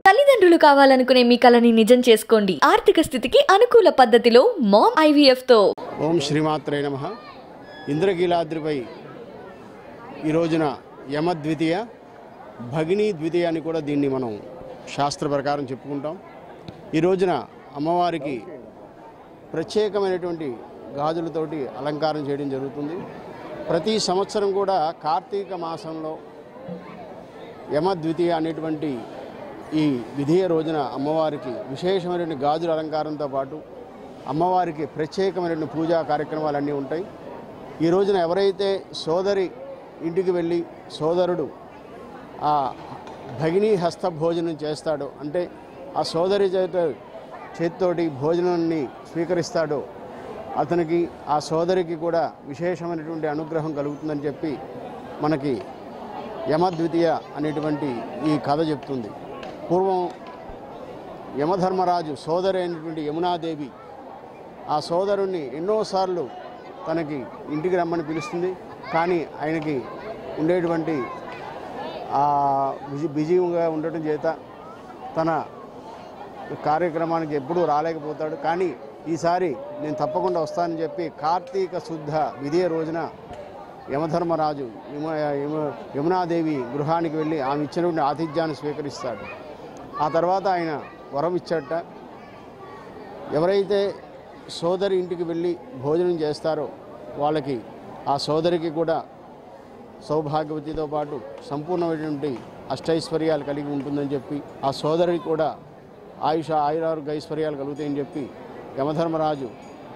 తల్లిదండ్రులు కావాలనుకునే మీ కలని నిజం చేసుకోండి ఆర్థిక స్థితికి అనుకూల పద్ధతిలో మామ్ ఐవీఎఫ్ తో ఓం శ్రీమాత్రే నమ ఇంద్రకీలాద్రిపై ఈ రోజున యమద్వితీయ భగినీ ద్వితీయ అని కూడా దీన్ని మనం శాస్త్ర ప్రకారం చెప్పుకుంటాం ఈ రోజున అమ్మవారికి ప్రత్యేకమైనటువంటి గాజులతోటి అలంకారం చేయడం జరుగుతుంది ప్రతి సంవత్సరం కూడా కార్తీక మాసంలో యమద్వితీయ అనేటువంటి ఈ విధియ రోజున అమ్మవారికి విశేషమైనటువంటి గాజుల అలంకారంతో పాటు అమ్మవారికి ప్రత్యేకమైనటువంటి పూజా కార్యక్రమాలన్నీ ఉంటాయి ఈ రోజున ఎవరైతే సోదరి ఇంటికి వెళ్ళి సోదరుడు ఆ భగినీ హస్త భోజనం చేస్తాడో అంటే ఆ సోదరి చేత చేతితోటి భోజనాన్ని స్వీకరిస్తాడో అతనికి ఆ సోదరికి కూడా విశేషమైనటువంటి అనుగ్రహం కలుగుతుందని చెప్పి మనకి యమద్వితీయ అనేటువంటి ఈ కథ చెప్తుంది పూర్వం యమధర్మరాజు సోదరి అయినటువంటి యమునాదేవి ఆ సోదరుణ్ణి ఎన్నోసార్లు తనకి ఇంటికి రమ్మని పిలుస్తుంది కానీ ఆయనకి ఉండేటువంటి ఆ బిజీ బిజీగా ఉండటం చేత తన కార్యక్రమానికి ఎప్పుడూ రాలేకపోతాడు కానీ ఈసారి నేను తప్పకుండా వస్తానని చెప్పి కార్తీక శుద్ధ విధియ రోజున యమధర్మరాజు యమ యమ యమునాదేవి గృహానికి వెళ్ళి ఆమె ఇచ్చినటువంటి ఆతిథ్యాన్ని స్వీకరిస్తాడు ఆ తర్వాత ఆయన వరం ఇచ్చట ఎవరైతే సోదరి ఇంటికి వెళ్ళి భోజనం చేస్తారో వాళ్ళకి ఆ సోదరికి కూడా సౌభాగ్యవతితో పాటు సంపూర్ణమైనటువంటి అష్టైశ్వర్యాలు కలిగి ఉంటుందని చెప్పి ఆ సోదరికి కూడా ఆయుష ఆయురారోగ్య ఐశ్వర్యాలు కలుగుతాయని చెప్పి యమధర్మరాజు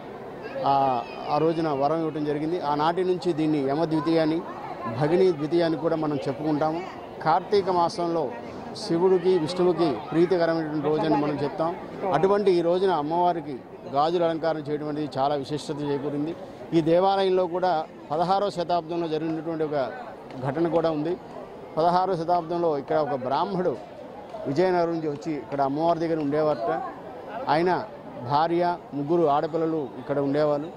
ఆ ఆ రోజున వరం ఇవ్వటం జరిగింది ఆనాటి నుంచి దీన్ని యమ ద్వితీయాన్ని భగిని ద్వితీయాన్ని కూడా మనం చెప్పుకుంటాము కార్తీక మాసంలో శివుడికి విష్ణువుకి ప్రీతికరమైనటువంటి రోజని మనం చెప్తాం అటువంటి ఈ రోజున అమ్మవారికి గాజుల అలంకారం చేయడం అనేది చాలా విశిష్టత చేకూరింది ఈ దేవాలయంలో కూడా పదహారో శతాబ్దంలో జరిగినటువంటి ఒక ఘటన కూడా ఉంది పదహారో శతాబ్దంలో ఇక్కడ ఒక బ్రాహ్మడు విజయనగరం నుంచి వచ్చి ఇక్కడ అమ్మవారి దగ్గర ఉండేవారట ఆయన భార్య ముగ్గురు ఆడపిల్లలు ఇక్కడ ఉండేవాళ్ళు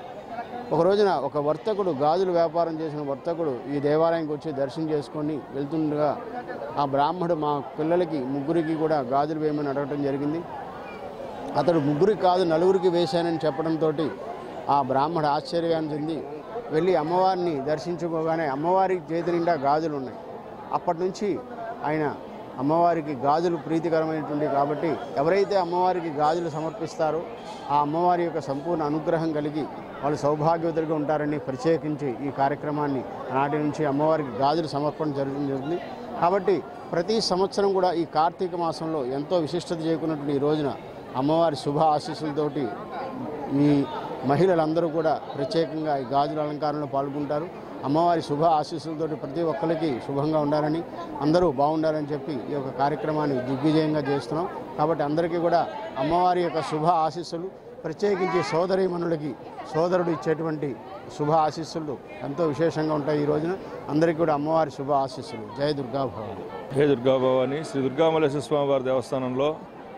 ఒక రోజున ఒక వర్తకుడు గాజులు వ్యాపారం చేసిన వర్తకుడు ఈ దేవాలయంకి వచ్చి దర్శనం చేసుకొని వెళ్తుండగా ఆ బ్రాహ్మడు మా పిల్లలకి ముగ్గురికి కూడా గాజులు వేయమని అడగటం జరిగింది అతడు ముగ్గురికి కాదు నలుగురికి వేశానని చెప్పడంతో ఆ బ్రాహ్మడు ఆశ్చర్యాన్ని చెంది వెళ్ళి అమ్మవారిని దర్శించుకోగానే అమ్మవారి చేతి నిండా గాజులు ఉన్నాయి అప్పటి నుంచి ఆయన అమ్మవారికి గాజులు ప్రీతికరమైనటువంటి కాబట్టి ఎవరైతే అమ్మవారికి గాజులు సమర్పిస్తారో ఆ అమ్మవారి యొక్క సంపూర్ణ అనుగ్రహం కలిగి వాళ్ళు సౌభాగ్యవతులుగా ఉంటారని ప్రత్యేకించి ఈ కార్యక్రమాన్ని నాటి నుంచి అమ్మవారికి గాజులు సమర్పణ జరుగుతుంది జరుగుతుంది కాబట్టి ప్రతి సంవత్సరం కూడా ఈ కార్తీక మాసంలో ఎంతో విశిష్టత చేకున్నటువంటి ఈ రోజున అమ్మవారి శుభ ఆశీస్సులతోటి ఈ మహిళలందరూ కూడా ప్రత్యేకంగా ఈ గాజుల అలంకారంలో పాల్గొంటారు అమ్మవారి శుభ ఆశీస్సులతోటి ప్రతి ఒక్కరికి శుభంగా ఉండాలని అందరూ బాగుండాలని చెప్పి ఈ యొక్క కార్యక్రమాన్ని దిగ్విజయంగా చేస్తున్నాం కాబట్టి అందరికీ కూడా అమ్మవారి యొక్క శుభ ఆశీస్సులు ప్రత్యేకించి సోదరీమణులకి సోదరుడు ఇచ్చేటువంటి శుభ ఆశీస్సులు ఎంతో విశేషంగా ఉంటాయి ఈ రోజున అందరికీ కూడా అమ్మవారి శుభ ఆశీస్సులు జయ దుర్గా భవాని హే దుర్గాభవాని శ్రీ దుర్గామలేశ్వర స్వామి వారి దేవస్థానంలో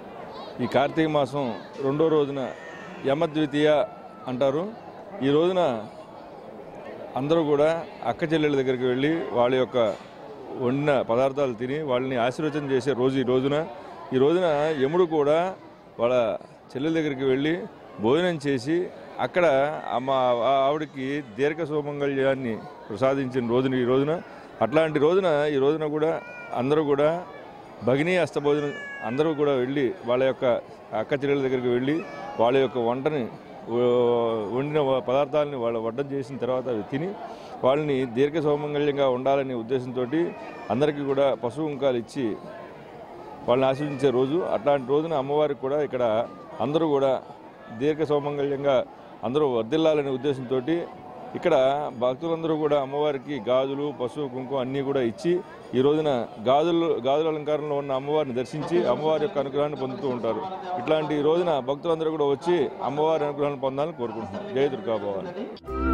ఈ కార్తీక మాసం రెండో రోజున యమద్వితీయ అంటారు ఈ రోజున అందరూ కూడా అక్క చెల్లెల దగ్గరికి వెళ్ళి వాళ్ళ యొక్క వండిన పదార్థాలు తిని వాళ్ళని ఆశీర్వచనం చేసే రోజు ఈ రోజున ఈ రోజున యముడు కూడా వాళ్ళ చెల్లెల దగ్గరికి వెళ్ళి భోజనం చేసి అక్కడ అమ్మ ఆ- ఆవిడకి దీర్ఘ సుమంగళ్యాన్ని ప్రసాదించిన రోజున ఈ రోజున అట్లాంటి రోజున ఈ రోజున కూడా అందరూ కూడా భగినీ అస్తభోజనం అందరూ కూడా వెళ్ళి వాళ్ళ యొక్క అక్క చెల్లెల దగ్గరికి వెళ్ళి వాళ్ళ యొక్క వంటని ఓ, వండిన వ- పదార్థాలని వాళ్ళ వడ్డం చేసిన తర్వాత అవి తిని వాళ్ళని దీర్ఘ సౌమంగళ్యంగా ఉండాలనే ఉద్దేశంతో అందరికీ కూడా పశువు కుంకాలు ఇచ్చి వాళ్ళని ఆశీర్వదించే రోజు అట్లాంటి రోజున అమ్మవారికి కూడా ఇక్కడ అందరూ కూడా దీర్ఘ సౌమంగళ్యంగా అందరూ వర్ధిల్లాలనే ఉద్దేశంతో ఇక్కడ భక్తులందరూ కూడా అమ్మవారికి గాజులు పశువు కుంకుమ అన్నీ కూడా ఇచ్చి ఈ రోజున గాజులు గాజుల అలంకారంలో ఉన్న అమ్మవారిని దర్శించి అమ్మవారి యొక్క అనుగ్రహాన్ని పొందుతూ ఉంటారు ఇట్లాంటి ఈ రోజున భక్తులందరూ కూడా వచ్చి అమ్మవారి అనుగ్రహాన్ని పొందాలని కోరుకుంటున్నాం జయ దుర్గా భవాని